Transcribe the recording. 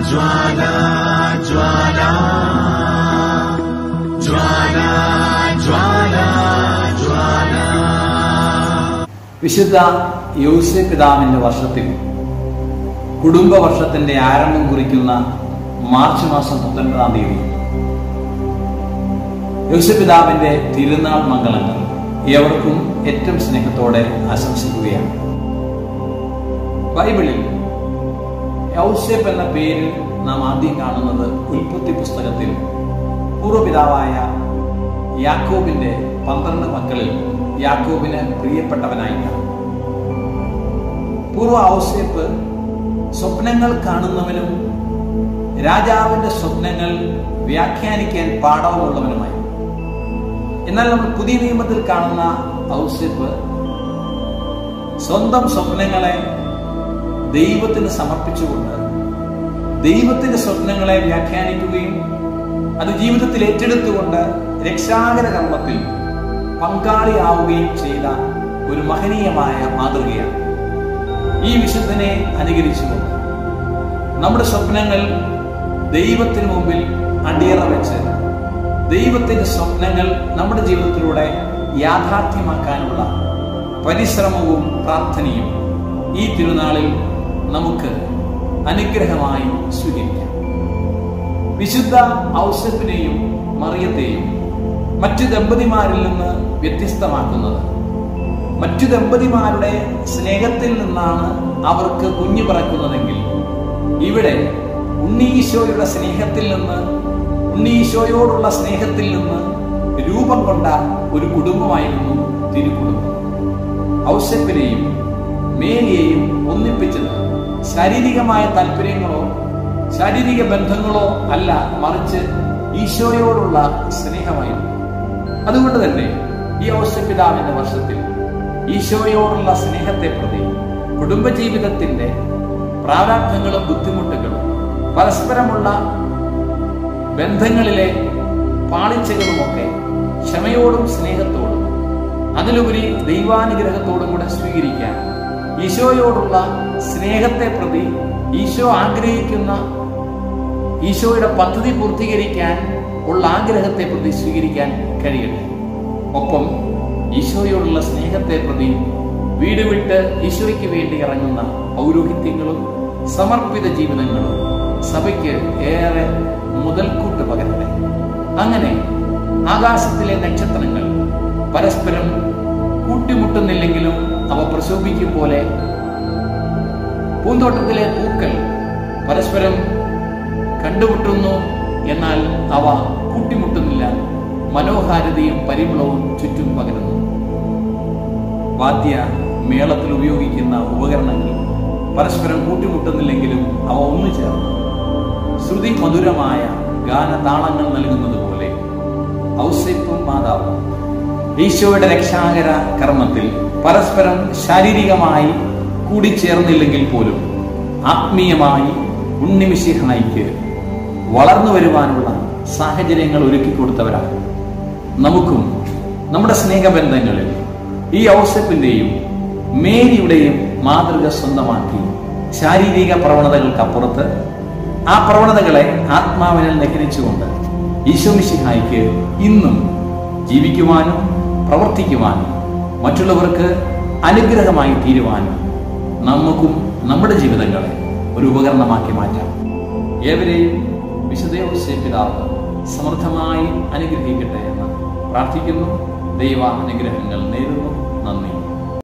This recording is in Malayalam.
ജ്വാല ജ്വാല ജ്വാല ജ്വാല ജ്വാല വിശുദ്ധ യൗസ്യ പിതാവിന്റെ വർഷത്തിൽ കുടുംബ വർഷത്തിന്റെ ആരംഭം കുറിക്കുന്ന മാർച്ച് മാസം പത്തൊൻപതാം തീയതി യൗസ്യപിതാവിന്റെ തിരുനാൾ മംഗളങ്ങൾ ഏവർക്കും ഏറ്റവും സ്നേഹത്തോടെ ആശംസിക്കുകയാണ് ബൈബിളിൽ യൗസേപ്പ് എന്ന പേരിൽ നാം ആദ്യം കാണുന്നത് ഉൽപ്പത്തി പുസ്തകത്തിൽ പൂർവ്വപിതാവായ യാക്കോബിന്റെ പന്ത്രണ്ട് മക്കളിൽ യാക്കോബിന് പ്രിയപ്പെട്ടവനായിട്ടാണ് പൂർവ്വ ഔസേപ്പ് സ്വപ്നങ്ങൾ കാണുന്നവനും രാജാവിന്റെ സ്വപ്നങ്ങൾ വ്യാഖ്യാനിക്കാൻ പാഠവുമുള്ളവനുമായി എന്നാൽ നമ്മൾ പുതിയ നിയമത്തിൽ കാണുന്ന ഔസേപ്പ് സ്വന്തം സ്വപ്നങ്ങളെ ദൈവത്തിന് സമർപ്പിച്ചുകൊണ്ട് ദൈവത്തിന്റെ സ്വപ്നങ്ങളെ വ്യാഖ്യാനിക്കുകയും അത് ജീവിതത്തിൽ ഏറ്റെടുത്തുകൊണ്ട് രക്ഷാകര കർമ്മത്തിൽ പങ്കാളിയാവുകയും ചെയ്ത ഒരു മഹനീയമായ മാതൃകയാണ് ഈ വിശുദ്ധനെ അനുകരിച്ചുകൊണ്ട് നമ്മുടെ സ്വപ്നങ്ങൾ ദൈവത്തിന് മുമ്പിൽ അടിയറ വെച്ച് ദൈവത്തിന്റെ സ്വപ്നങ്ങൾ നമ്മുടെ ജീവിതത്തിലൂടെ യാഥാർത്ഥ്യമാക്കാനുള്ള പരിശ്രമവും പ്രാർത്ഥനയും ഈ തിരുനാളിൽ നമുക്ക് അനുഗ്രഹമായി സ്വീകരിക്കാം വിശുദ്ധ ഔസഫിനെയും മറിയത്തെയും മറ്റു ദമ്പതിമാരിൽ നിന്ന് വ്യത്യസ്തമാക്കുന്നത് മറ്റു ദമ്പതിമാരുടെ സ്നേഹത്തിൽ നിന്നാണ് അവർക്ക് കുഞ്ഞു പിറക്കുന്നതെങ്കിൽ ഇവിടെ ഉണ്ണീശോയുടെ സ്നേഹത്തിൽ നിന്ന് ഉണ്ണീശോയോടുള്ള സ്നേഹത്തിൽ നിന്ന് രൂപം കൊണ്ട ഒരു കുടുംബമായിരുന്നു തിരുക്കുടുംബം ഔസപ്പിനെയും മേരിയെയും ഒന്നിപ്പിച്ചത് ശാരീരികമായ താല്പര്യങ്ങളോ ശാരീരിക ബന്ധങ്ങളോ അല്ല മറിച്ച് ഈശോയോടുള്ള സ്നേഹമായിരുന്നു അതുകൊണ്ട് തന്നെ ഈ ഔസപിതാവിന്റെ വർഷത്തിൽ ഈശോയോടുള്ള സ്നേഹത്തെ പ്രതി കുടുംബജീവിതത്തിന്റെ പ്രാരാബ്ധങ്ങളും ബുദ്ധിമുട്ടുകളും പരസ്പരമുള്ള ബന്ധങ്ങളിലെ പാളിച്ചകളുമൊക്കെ ക്ഷമയോടും സ്നേഹത്തോടും അതിലുപരി ദൈവാനുഗ്രഹത്തോടും കൂടെ സ്വീകരിക്കാൻ ഈശോയോടുള്ള സ്നേഹത്തെ പ്രതി ഈശോ ആഗ്രഹിക്കുന്ന ഈശോയുടെ പദ്ധതി പൂർത്തീകരിക്കാൻ ഉള്ള ആഗ്രഹത്തെ പ്രതി സ്വീകരിക്കാൻ കഴിയട്ടെ ഒപ്പം ഈശോയോടുള്ള സ്നേഹത്തെ പ്രതി വീട് വിട്ട് ഈശോയ്ക്ക് വേണ്ടി ഇറങ്ങുന്ന പൗരോഹിത്യങ്ങളും സമർപ്പിത ജീവിതങ്ങളും സഭയ്ക്ക് ഏറെ മുതൽക്കൂട്ട് പകരട്ടെ അങ്ങനെ ആകാശത്തിലെ നക്ഷത്രങ്ങൾ പരസ്പരം കൂട്ടിമുട്ടുന്നില്ലെങ്കിലും അവ പ്രശോഭിക്കും പോലെ പൂന്തോട്ടത്തിലെ പൂക്കൾ പരസ്പരം കണ്ടുമുട്ടുന്നു എന്നാൽ അവ കൂട്ടിമുട്ടുന്നില്ല മനോഹാരിതയും പരിമളവും ചുറ്റും പകരുന്നു വാദ്യ മേളത്തിൽ ഉപയോഗിക്കുന്ന ഉപകരണങ്ങൾ പരസ്പരം കൂട്ടിമുട്ടുന്നില്ലെങ്കിലും അവ ഒന്നു ചേർന്ന് ശ്രുതി മധുരമായ ഗാനതാളങ്ങൾ നൽകുന്നത് പോലെ ഔസേപ്പും മാതാവും ഈശോയുടെ രക്ഷാകര കർമ്മത്തിൽ പരസ്പരം ശാരീരികമായി കൂടിച്ചേർന്നില്ലെങ്കിൽ പോലും ആത്മീയമായി ഉണ്ണിമിശിഹായിക്ക് വളർന്നു വരുവാനുള്ള സാഹചര്യങ്ങൾ ഒരുക്കി കൊടുത്തവരാണ് നമുക്കും നമ്മുടെ സ്നേഹബന്ധങ്ങളിൽ ഈ ഔസപ്പിന്റെയും മേരിയുടെയും മാതൃക സ്വന്തമാക്കി ശാരീരിക പ്രവണതകൾക്കപ്പുറത്ത് ആ പ്രവണതകളെ ആത്മാവിനാൽ ലഹരിച്ചുകൊണ്ട് ഈശോമിശിഹായിക്ക് ഇന്നും ജീവിക്കുവാനും പ്രവർത്തിക്കുവാനും മറ്റുള്ളവർക്ക് അനുഗ്രഹമായി തീരുവാനും നമുക്കും നമ്മുടെ ജീവിതങ്ങളെ ഒരു ഉപകരണമാക്കി മാറ്റാം ഏവരെയും വിശുദ്ധ പിതാവ് സമൃദ്ധമായി അനുഗ്രഹിക്കട്ടെ എന്ന് പ്രാർത്ഥിക്കുന്നു ദൈവ അനുഗ്രഹങ്ങൾ നേരുന്നു നന്ദി